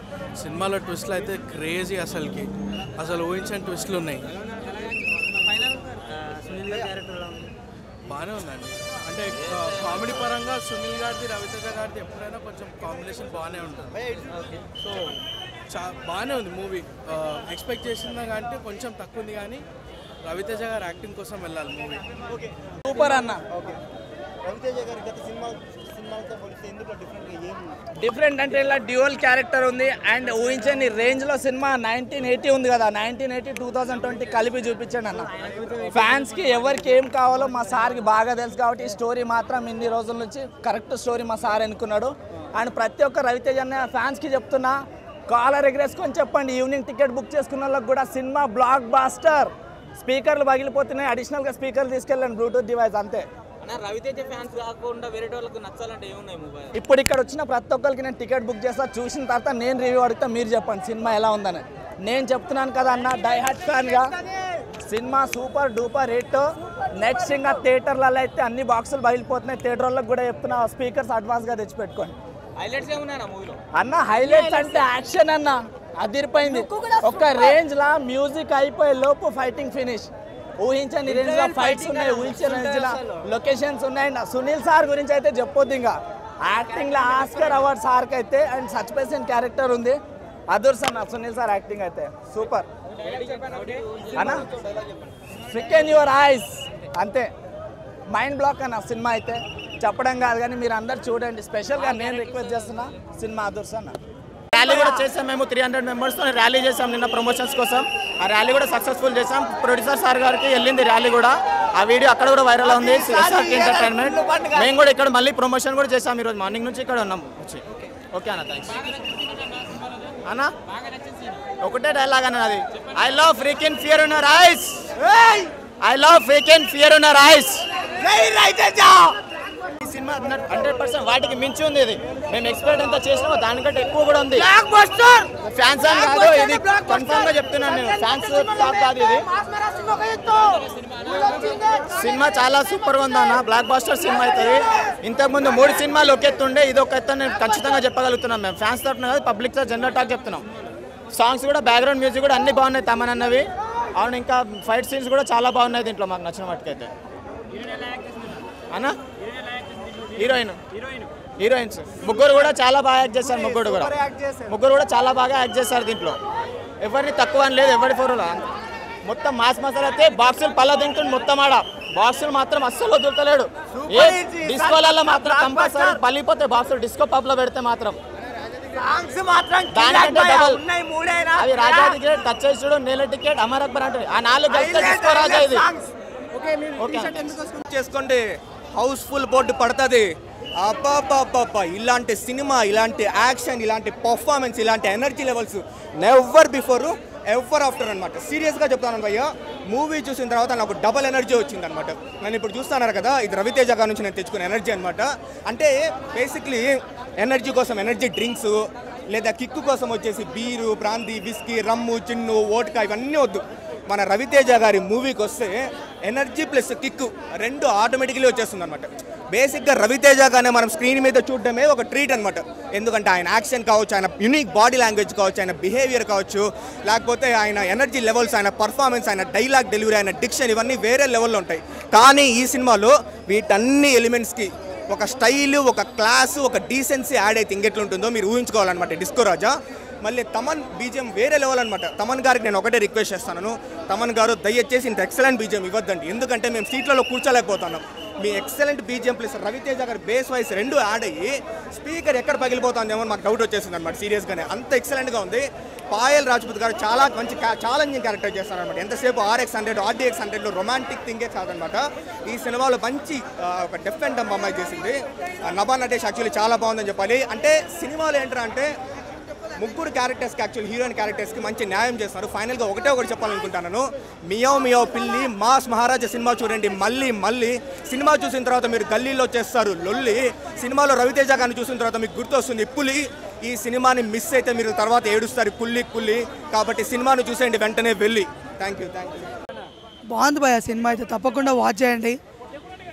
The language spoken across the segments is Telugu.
సినిమాలో ట్విస్ట్లు అయితే క్రేజీ అసలుకి అసలు ఊహించని ట్విస్ట్లు ఉన్నాయి బాగానే ఉందండి అంటే కా- కామెడీ పరంగా సునీల్ గారిది రవితేజ గారిది ఎప్పుడైనా కొంచెం కాంబినేషన్ బాగానే ఉంటుంది సో చా బాగానే ఉంది మూవీ ఎక్స్పెక్ట్ చేసిన కంటే కొంచెం తక్కువ ఉంది కానీ రవితేజ గారు యాక్టింగ్ కోసం వెళ్ళాలి మూవీ సూపర్ అన్న ఓకే రవితేజ గారి గత సినిమా సినిమాలతో పోలిస్తే ఎందుకు డిఫరెంట్గా ఏం డిఫరెంట్ అంటే ఇలా డ్యూయల్ క్యారెక్టర్ ఉంది అండ్ ఊహించని రేంజ్లో సినిమా నైన్టీన్ ఎయిటీ ఉంది కదా nineteen eighty two thousand twenty కలిపి చూపించండి అన్న ఫ్యాన్స్కి ఎవరికి ఏం కావాలో మా సార్కి బాగా తెలుసు కాబట్టి ఈ స్టోరీ మాత్రం ఇన్ని రోజుల నుంచి కరెక్ట్ స్టోరీ మా సార్ అనుకున్నాడు అండ్ ప్రతి ఒక్క రవితేజ అన్న ఫ్యాన్స్కి చెప్తున్నా కాలర్ ఎగరేసుకొని చెప్పండి ఈవినింగ్ టికెట్ బుక్ చేసుకున్న వాళ్ళకి కూడా సినిమా బ్లాక్ బాస్టర్ స్పీకర్లు పగిలిపోతున్నాయి అడిషనల్గా స్పీకర్లు తీసుకెళ్ళండి బ్లూటూత్ డివైస్ అంతే అన్న రవితేజ ఫ్యాన్స్ కాకుండా వేరే వాళ్ళకి నచ్చాలంటే ఏమున్నాయి మూవీ ఇప్పుడు ఇక్కడ వచ్చిన ప్రతి ఒక్కరికి నేను టికెట్ బుక్ చేస్తా చూసిన తర్వాత నేను రివ్యూ అడిగితే మీరు చెప్పండి సినిమా ఎలా ఉందని నేను చెప్తున్నాను కదా అన్న డై హార్ట్ ఫ్యాన్గా సినిమా సూపర్ డూపర్ హిట్ నెక్స్ట్ ఇంకా థియేటర్లలో అయితే అన్ని బాక్సులు బయలుపోతున్నాయి థియేటర్ వాళ్ళకి కూడా చెప్తున్నా స్పీకర్స్ అడ్వాన్స్గా తెచ్చిపెట్టుకోండి హైలైట్స్ ఏమున్నాయి మూవీలో అన్న హైలైట్స్ అంటే యాక్షన్ అన్న అదిరిపోయింది ఒక రేంజ్ లా మ్యూజిక్ అయిపోయే లోపు ఫైటింగ్ ఫినిష్ ఊహించని రేంజ్ లో ఫైట్స్ ఉన్నాయి ఊహించని రేంజ్ లో లొకేషన్స్ ఉన్నాయి సునీల్ సార్ గురించి అయితే చెప్పొద్దు ఇంకా యాక్టింగ్ లో ఆస్కర్ అవార్డ్ సార్కి అయితే అండ్ సచ్ పేసెంట్ క్యారెక్టర్ ఉంది అదుర్స్ అన్న సునీల్ సార్ యాక్టింగ్ అయితే సూపర్ అన్న ఫ్రికెన్ యువర్ ఐస్ అంతే మైండ్ బ్లాక్ అన్న సినిమా అయితే చెప్పడం కాదు కానీ మీరు అందరు చూడండి స్పెషల్గా నేను రిక్వెస్ట్ చేస్తున్నా సినిమా అదుర్స్ అన్న ర్యాలీ కూడా చేసాం మేము త్రీ హండ్రెడ్ మెంబర్స్తో ర్యాలీ చేసాం నిన్న ప్రమోషన్స్ కోసం ఆ ర్యాలీ కూడా సక్సెస్ఫుల్ చేసాం ప్రొడ్యూసర్ సార్ గారికి వెళ్ళింది ర్యాలీ కూడా ఆ వీడియో అక్కడ కూడా వైరల్ ఉంది ఎస్ఆర్కి ఎంటర్టైన్మెంట్ మేము కూడా ఇక్కడ మళ్ళీ ప్రమోషన్ కూడా చేసాం ఈరోజు మార్నింగ్ నుంచి ఇక్కడ ఉన్నాం వచ్చి ఓకే అన్న థ్యాంక్స్ అన్న ఒకటే డైలాగ్ అన్న అది I love freaking fear in eyes I love freaking fear in eyes ఈ సినిమా హండ్రెడ్ పర్సెంట్ వాటికి మించి ఉంది ఇది మేము ఎక్స్పెక్ట్ ఎంత చేసినామో దానికంటే ఎక్కువ కూడా ఉంది ఫ్యాన్స్ అని కాదు ఇది కన్ఫర్మ్ గా చెప్తున్నాను నేను ఫ్యాన్స్ టాక్ కాదు ఇది సినిమా చాలా సూపర్ గా ఉంది అన్న బ్లాక్ బాస్టర్ సినిమా అవుతుంది ఇంతకు ముందు మూడు సినిమాలు ఒక ఎత్తు ఉండే ఇది ఒక ఎత్తు అని నేను ఖచ్చితంగా చెప్పగలుగుతున్నాం మేము ఫ్యాన్స్ తరఫున కాదు పబ్లిక్ తో జనరల్ టాక్ చెప్తున్నాం సాంగ్స్ కూడా బ్యాక్గ్రౌండ్ మ్యూజిక్ కూడా అన్ని బాగున్నాయి తమన్ అన్నవి అవును ఇంకా ఫైట్ సీన్స్ కూడా చాలా బాగున్నాయి దీంట్లో మాకు నచ్చిన వాటికైతే అన్న హీరోయిన్ హీరోయిన్స్ ముగ్గురు కూడా చాలా బాగా యాక్ట్ చేశారు ముగ్గురు కూడా ముగ్గురు కూడా చాలా బాగా యాక్ట్ చేశారు దీంట్లో ఎవరిని తక్కువ అని లేదు ఎవరి ఫోర్ మొత్తం మాస్ మసాలా అయితే బాక్సులు పల్ల తింటుంది మొత్తం ఆడ బాక్సులు మాత్రం అస్సలు వదులుతలేడు ఏ డిస్కోలలో మాత్రం కంపల్సరీ పలిపోతే బాక్సులు డిస్కో పబ్ లో పెడితే మాత్రం దానికంటే డబల్ అది రాజా టికెట్ టచ్ చేసి చూడు నీళ్ళ టికెట్ అమర్ అక్బర్ అంటే ఆ నాలుగు కలిస్తే డిస్కో రాజా ఇది ఓకే చేసుకోండి హౌస్ఫుల్ బోర్డు పడుతుంది అబ్బాబ్బాబ్బా ఇలాంటి సినిమా ఇలాంటి యాక్షన్ ఇలాంటి పర్ఫార్మెన్స్ ఇలాంటి energy levels never before ever after అనమాట సీరియస్గా చెప్తాను భయ్య మూవీ చూసిన తర్వాత నాకు డబల్ ఎనర్జీ వచ్చింది అనమాట నేను ఇప్పుడు చూస్తాను కదా ఇది రవితేజ గారి నుంచి నేను తెచ్చుకున్న ఎనర్జీ అనమాట అంటే బేసిక్లీ ఎనర్జీ కోసం ఎనర్జీ డ్రింక్స్ లేదా కిక్కు కోసం వచ్చేసి beer brandy whisky rum gin vodka ఇవన్నీ వద్దు మన రవితేజ గారి మూవీకి వస్తే ఎనర్జీ ప్లస్ కిక్ రెండు ఆటోమేటిక్లీ వచ్చేస్తుంది అనమాట బేసిక్గా రవితేజ గానే మనం స్క్రీన్ మీద చూడడమే ఒక ట్రీట్ అనమాట ఎందుకంటే ఆయన యాక్షన్ కావచ్చు ఆయన యునిక్ బాడీ లాంగ్వేజ్ కావచ్చు ఆయన బిహేవియర్ కావచ్చు లేకపోతే ఆయన ఎనర్జీ లెవెల్స్ ఆయన పర్ఫార్మెన్స్ ఆయన డైలాగ్ డెలివరీ ఆయన డిక్షన్ ఇవన్నీ వేరే లెవెల్లో ఉంటాయి కానీ ఈ సినిమాలో వీటన్ని ఎలిమెంట్స్కి ఒక స్టైల్ ఒక క్లాస్ ఒక డీసెన్సీ యాడ్ అయితే ఇంకెట్లుంటుందో మీరు ఊహించుకోవాలన్నమాట డిస్కో రాజా మళ్ళీ తమన్ బీజియం వేరే లెవెల్ అనమాట తమన్ గారికి నేను ఒకటే రిక్వెస్ట్ చేస్తాను తమన్ గారు దయచేసి ఇంత ఎక్సలెంట్ బీజియం ఇవ్వద్దండి ఎందుకంటే మేము సీట్లలో కూర్చోలేకపోతున్నాం మీ ఎక్సలెంట్ బీజియం ప్లస్ రవితేజ గారి బేస్ వాయిస్ రెండు యాడ్ అయ్యి స్పీకర్ ఎక్కడ పగిలిపోతుందేమో మాకు డౌట్ వచ్చేసింది అనమాట సీరియస్గానే అంత ఎక్సలెంట్గా ఉంది పాయల్ రాజ్పూత్ గారు చాలా మంచి ఛాలెంజింగ్ క్యారెక్టర్ చేస్తారనమాట ఎంతసేపు ఆర్ఎక్స్ హండ్రెడ్ ఆర్డీఎక్స్ హండ్రెడ్లో రొమాంటిక్ థింగే కాదనమాట ఈ సినిమాలో మంచి ఆ, ఒక డెఫ్ అండ్ డమ్ అమ్మాయి చేసింది ఆ, నభా నటేష్ యాక్చువల్లీ చాలా బాగుందని చెప్పాలి అంటే సినిమాలో ఏంటంటే అంటే ముగ్గురు క్యారెక్టర్స్కి యాక్చువల్ హీరోయిన్ క్యారెక్టర్స్కి మంచి న్యాయం చేస్తారు ఫైనల్గా ఒకటే ఒకటి చెప్పాలనుకుంటున్నాను మియో మియో పిల్లి మాస్ మహారాజా సినిమా చూడండి మళ్ళీ మళ్ళీ సినిమా చూసిన తర్వాత మీరు గల్లీలో చేస్తారు లొల్లి సినిమాలో రవితేజ గారిని చూసిన తర్వాత మీకు గుర్తొస్తుంది పులి ఈ సినిమాని మిస్ అయితే మీరు తర్వాత ఏడుస్తారు పుల్లి పుల్లి కాబట్టి సినిమాను చూసేయండి వెంటనే వెళ్ళి థ్యాంక్ యూ థ్యాంక్ యూ బాగుంది భయ సినిమా అయితే తప్పకుండా వాచ్ చేయండి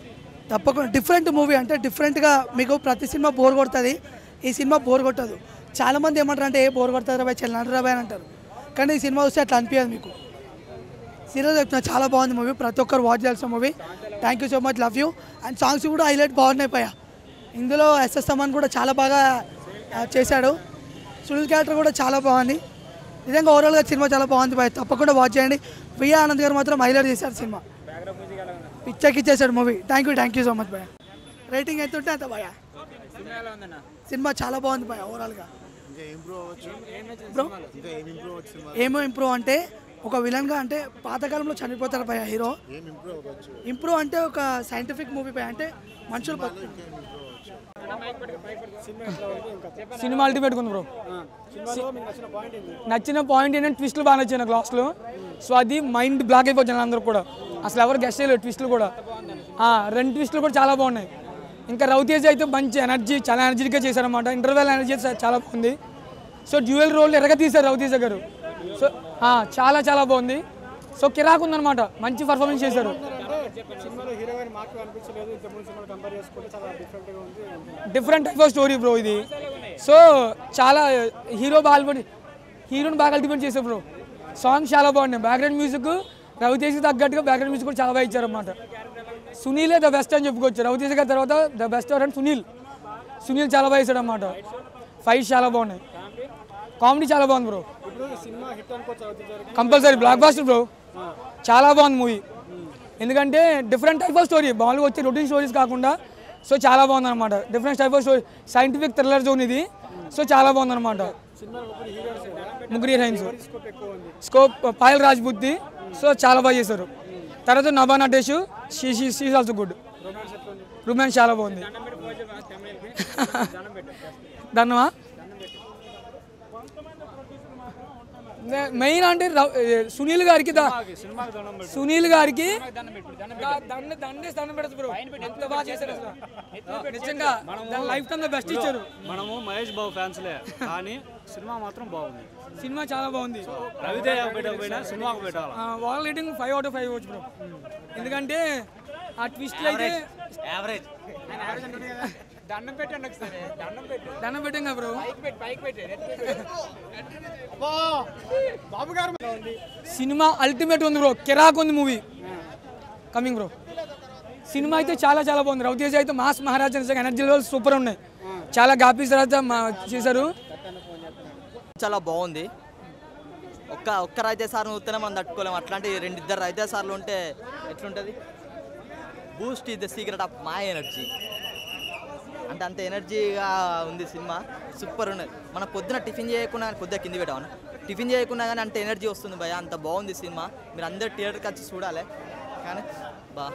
తప్పకుండా డిఫరెంట్ మూవీ అంటే డిఫరెంట్గా మీకు ప్రతి సినిమా బోర్ కొడుతుంది ఈ సినిమా బోర్ కొట్టదు చాలామంది ఏమంటారు అంటే ఏ బోర్ కొడతారు రాబాయ్ చెల్లంటారు రాబాయ్ అని అంటారు కానీ ఈ సినిమా వస్తే అట్లా అనిపించదు మీకు సీరియస్ చెప్తున్నా చాలా బాగుంది మూవీ ప్రతి ఒక్కరు వాచ్ చేయాల్సిన movie thank you so much love you and songs కూడా హైలైట్ బాగున్నాయి పయ్యా ఇందులో ఎస్ఎస్ తమన్ కూడా చాలా బాగా ఆ, చేశాడు సునీల్ క్యారెక్టర్ కూడా చాలా బాగుంది నిజంగా ఓవరాల్గా సినిమా చాలా బాగుంది భయ తప్పకుండా వాచ్ చేయండి విఆర్ ఆనంద్ గారు మాత్రం హైలైట్ చేశారు సినిమా పిచ్చకి ఇచ్చేసాడు movie thank you thank you so much భయ రేటింగ్ ఎంత ఉంటే అంత భయ సినిమా చాలా బాగుంది భయ ఓవరాల్గా బ్రో ఏమో ఇంప్రూవ్ అంటే ఒక విలన్గా అంటే పాతకాలంలో చనిపోతారు భయ హీరో ఇంప్రూవ్ అంటే ఒక సైంటిఫిక్ మూవీ భయ అంటే మనుషులు బతు- సినిమా అల్టిమేట్ ఉంది బ్రో నచ్చిన పాయింట్ ఏంటంటే ట్విస్ట్లు బాగా నచ్చాయి నాకు లాస్ట్లో సో అది మైండ్ బ్లాక్ అయిపోతుంది అందరూ కూడా అసలు ఎవరు గెస్ట్ చేయలేదు ట్విస్ట్లు కూడా ఆ, రెండు ట్విస్ట్లు కూడా చాలా బాగున్నాయి ఇంకా రవితేజ అయితే మంచి ఎనర్జీ చాలా ఎనర్జీగా చేశారన్నమాట ఇంటర్వెల్ ఎనర్జీ చాలా బాగుంది సో డ్యూయల్ రోల్ ఎరగ తీశారు రవితేజ గారు సో ఆ, చాలా చాలా బాగుంది సో కిరాక్ ఉందన్నమాట మంచి పర్ఫార్మెన్స్ చేశారు different type of story bro ఇది సో చాలా హీరో బాగా హీరోని బాగా అల్టిమేట్ చేశారు బ్రో సాంగ్స్ చాలా బాగున్నాయి బ్యాక్గ్రౌండ్ మ్యూజిక్ రవితేజ్కి తగ్గట్టుగా బ్యాక్గ్రౌండ్ మ్యూజిక్ కూడా చాలా బాగా ఇచ్చారన్నమాట సునీలే ద బెస్ట్ అని చెప్పుకోవచ్చు రవితేజ్ గారి తర్వాత ద బెస్ట్ ఎవరంటే సునీల్ సునీల్ చాలా బాగా ఇచ్చాడు అన్నమాట ఫైట్స్ చాలా బాగున్నాయి కామెడీ చాలా బాగుంది bro compulsory blockbuster bro చాలా బాగుంది మూవీ ఎందుకంటే డిఫరెంట్ టైప్ ఆఫ్ స్టోరీ మామూలుగా వచ్చే రొటీన్ స్టోరీస్ కాకుండా సో చాలా బాగుంది అనమాట different type of story scientific thriller zone ఇది సో చాలా బాగుంది అనమాట ముగ్గురు హీరోయిన్స్ స్కోప్ పాయల్ రాజ్బుద్ది సో చాలా బాగా చేశారు తర్వాత Nabha Natesh she she also good romance చాలా బాగుంది దండమా మెయిన్ అంటే రవ్- ఏ, సునీల్ గారికి ద- సునీల్ గారికి ద- దండ దండే దండం పెడతారు బ్రో ఎంత బాగా చేశారు అసలు నిజంగా లైఫ్ టైం బెస్ట్ ఇచ్చారు మనము మహేష్ బాబు ఫ్యాన్స్లే కానీ సినిమా మాత్రం బాగుంది సినిమా చాలా బాగుంది రవితేజ పెట్టకపోయినా సినిమాకు పెట్టాలి వాళ్ళ rating five out of five వచ్చు బ్రో ఎందుకంటే ఆ ట్విస్ట్ అయితే యావరేజ్ దండం పెట్టండి ఒకసారి దండం పెట్టి దండం పెట్టంగా బ్రో సినిమా అల్టిమేట్ ఉంది బ్రో కిరాక్ ఉంది మూవీ కమింగ్ బ్రో సినిమా అయితే చాలా చాలా బాగుంది రవితేజ అయితే మాస్ మహారాజా నిజంగా ఎనర్జీ లెవెల్స్ సూపర్ ఉన్నాయి చాలా గాపీస్ తర్వాత మా- చేశారు చాలా బాగుంది ఒక్క ఒక్క రైతే సార్ చూస్తేనే మనం తట్టుకోలేము అట్లాంటి రెండు ఇద్దరు రైతే సార్లు ఉంటే ఎట్లుంటుంది boost is the secret of my energy అంటే అంత ఎనర్జీగా ఉంది సినిమా సూపర్ ఉన్నది మన పొద్దున టిఫిన్ చేయకుండా కొద్దిగా కింది పెట్టాను టిఫిన్ చేయకుండా కానీ అంత ఎనర్జీ వస్తుంది భయ అంత బాగుంది సినిమా మీరు అందరు థియేటర్కి వచ్చి చూడాలి కానీ బా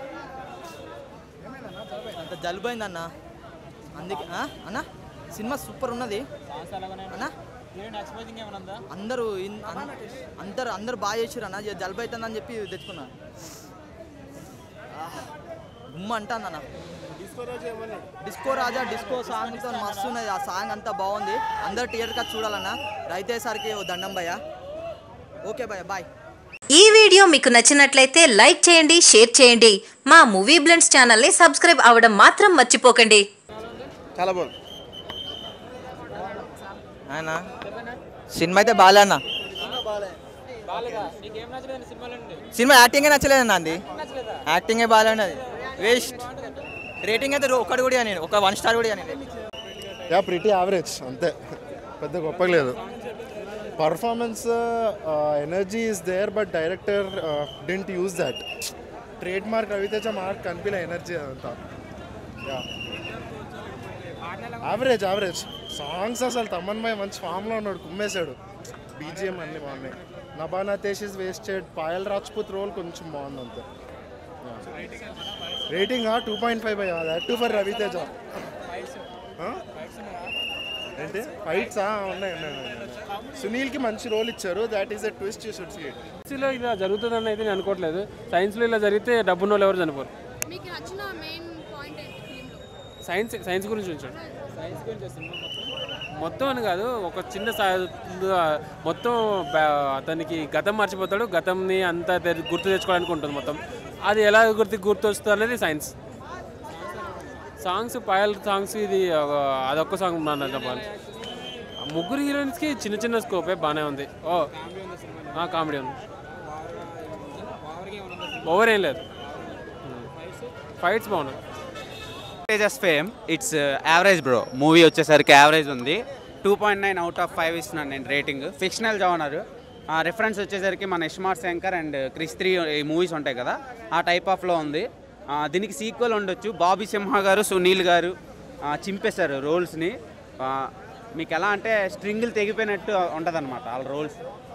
అంత జలుబు అయింది అన్న అందుకే ఆ? అన్న సినిమా సూపర్ ఉన్నది అన్న అందరూ ఇన్- అన్- అందరూ అందరూ బాగా చేసారు అన్న జ- జలుబు అవుతుందని చెప్పి తెచ్చుకున్నా ఆహ్, గుమ్మ అంటాను అన్న డిస్కో రాజా డిస్కో సాంగ్తో మస్తు ఉన్నది ఆ సాంగ్ అంతా బాగుంది అందరు థియేటర్కి వచ్చి చూడాలన్న రైతే సార్కి ఓ దండం భయ్య ఓకే భయ్య బాయ్ ఈ వీడియో మీకు నచ్చినట్లయితే లైక్ చేయండి షేర్ చేయండి మా మూవీ బ్లెండ్స్ ఛానల్ని సబ్స్క్రైబ్ అవ్వడం మాత్రం మర్చిపోకండి చాలా బాగుంది ఆయన సినిమా అయితే బాగాలే అన్న నీకేం నచ్చలేదు సినిమాలో సినిమా యాక్టింగే నచ్చలేదన్న అంది యాక్టింగే బాగాలే అది వేస్ట్ రేటింగ్ అయితే రో- ఒకటి కూడా ఇయ్య నేను ఒక వన్ స్టార్ కూడా ఇయ్య నేను యా ప్రిటీ యావరేజ్ అంతే పెద్ద గొప్పగా లేదు performance energy is there but director didn't use that trade mark Raviteja mark కనిపించలే ఎనర్జీ అదంతా యా యావరేజ్ యావరేజ్ సాంగ్స్ అసలు తమన్మయ్య మంచి ఫామ్లో ఉన్నాడు కుమ్మేశాడు బీజిఎం అన్ని బాగున్నాయి నబానా తేష్ is wasted Payal Rajput role కొంచెం బాగుంది అంతే రేటింగ్ టూ పాయింట్ ఫైవ్ అయ్యా దట్ టూ ఫర్ రవితేజ ఆ? ఏంటి ఫైట్స్ ఉన్నాయి ఉన్నాయి, ఉన్నాయి సునీల్కి మంచి రోల్ ఇచ్చారు that is the twist you should see it సైన్స్లో ఇలా జరుగుతుందని అయితే నేను అనుకోవట్లేదు సైన్స్లో ఇలా జరిగితే డబ్బున్న వాళ్ళు ఎవరు చనిపోరు మీకు నచ్చిన మెయిన్ పాయింట్ ఏంటి ఫిలింలో సైన్స్ సైన్స్ గురించి ఉంచండి సైన్స్ గురించి సినిమా మొత్తం అని కాదు ఒక చిన్న సా- మొత్తం బా- అతనికి గతం మర్చిపోతాడు గతంని అంతా తె- గుర్తు తెచ్చుకోవడానికి ఉంటుంది మొత్తం అది ఎలా గుర్తు గుర్తు వస్తుంది అనేది సైన్స్ సాంగ్స్ పాయల్ సాంగ్స్ ఇది ఒక- అదొక్క సాంగ్ ఉన్నాను చెప్పాలి ముగ్గురు హీరోయిన్స్కి చిన్న చిన్న స్కోపే బాగానే ఉంది ఓ కామెడీ ఉంది ఓవర్ ఏం లేదు ఫైట్స్ బాగున్నాయి Tejas fame it's average bro movie వచ్చేసరికి యావరేజ్ ఉంది two point nine out of five ఇస్తున్నాను నేను రేటింగ్ ఫిక్షనల్ జోనర్ రిఫరెన్స్ వచ్చేసరికి మన ఇష్మార్ శంకర్ అండ్ క్రిస్ త్రీ ఈ మూవీస్ ఉంటాయి కదా ఆ టైప్ ఆఫ్లో ఉంది ఆ, దీనికి సీక్వెల్ ఉండొచ్చు బాబీ సింహ గారు సునీల్ గారు ఆ, చింపేశారు రోల్స్ని మీకు ఎలా అంటే స్ట్రింగులు తెగిపోయినట్టు ఉంటుందన్నమాట వాళ్ళ రోల్స్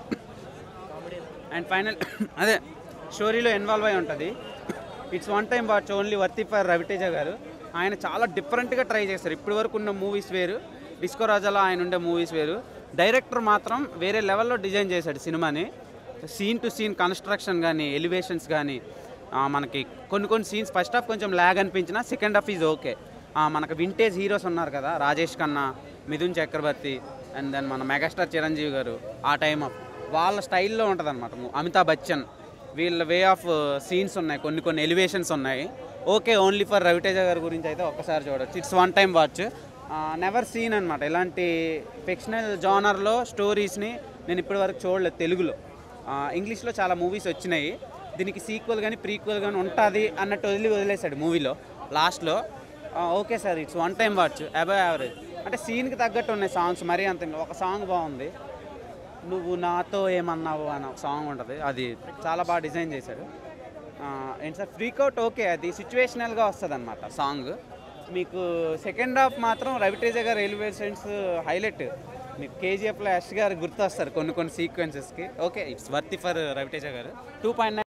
అండ్ ఫైనల్ అదే స్టోరీలో ఇన్వాల్వ్ అయి ఉంటుంది it's one time watch only worthy for Raviteja గారు ఆయన చాలా డిఫరెంట్గా ట్రై చేస్తారు ఇప్పటి వరకు ఉన్న మూవీస్ వేరు డిస్కో రాజాలో ఆయన ఉండే మూవీస్ వేరు డైరెక్టర్ మాత్రం వేరే లెవెల్లో డిజైన్ చేశాడు సినిమాని సీన్ టు సీన్ కన్స్ట్రక్షన్ కానీ ఎలివేషన్స్ కానీ మనకి కొన్ని కొన్ని సీన్స్ ఫస్ట్ హాఫ్ కొంచెం ల్యాగ్ అనిపించినా సెకండ్ హాఫ్ ఈజ్ ఓకే మనకు వింటేజ్ హీరోస్ ఉన్నారు కదా రాజేష్ ఖన్నా మిథున్ చక్రవర్తి అండ్ దెన్ మన మెగాస్టార్ చిరంజీవి గారు ఆ టైం ఆఫ్ వాళ్ళ స్టైల్లో ఉంటుంది అనమాట అమితాబ్ బచ్చన్ వీళ్ళ వే ఆఫ్ సీన్స్ ఉన్నాయి కొన్ని కొన్ని ఎలివేషన్స్ ఉన్నాయి ఓకే ఓన్లీ ఫర్ రవితేజ గారి గురించి అయితే ఒక్కసారి చూడొచ్చు it's one time watch never seen అనమాట ఇలాంటి ఫిక్షనల్ జానర్లో స్టోరీస్ని నేను ఇప్పటి వరకు చూడలేదు తెలుగులో ఇంగ్లీష్లో చాలా మూవీస్ వచ్చినాయి దీనికి సీక్వెల్ కానీ ప్రీక్వెల్ కానీ ఉంటుంది అన్నట్టు వదిలి వదిలేశాడు మూవీలో లాస్ట్లో okay sir it's one time watch above average అంటే సీన్కి తగ్గట్టు ఉన్నాయి సాంగ్స్ మరీ అంత ఒక సాంగ్ బాగుంది నువ్వు నాతో ఏమన్నావు అని ఒక సాంగ్ ఉంటుంది అది చాలా బాగా డిజైన్ చేశాడు ఆ, ఏంటి సార్ ఫ్రీకౌట్ ఓకే అది సిచ్యువేషనల్గా వస్తుంది అనమాట సాంగ్ మీకు సెకండ్ హాఫ్ మాత్రం రవితేజ గారు ఎలివేషన్స్ హైలైట్ మీకు కేజీఎఫ్లో యష్ గారు గుర్తొస్తారు కొన్ని కొన్ని సీక్వెన్సెస్కి okay it's worthy for Raviteja గారు టూ పాయింట్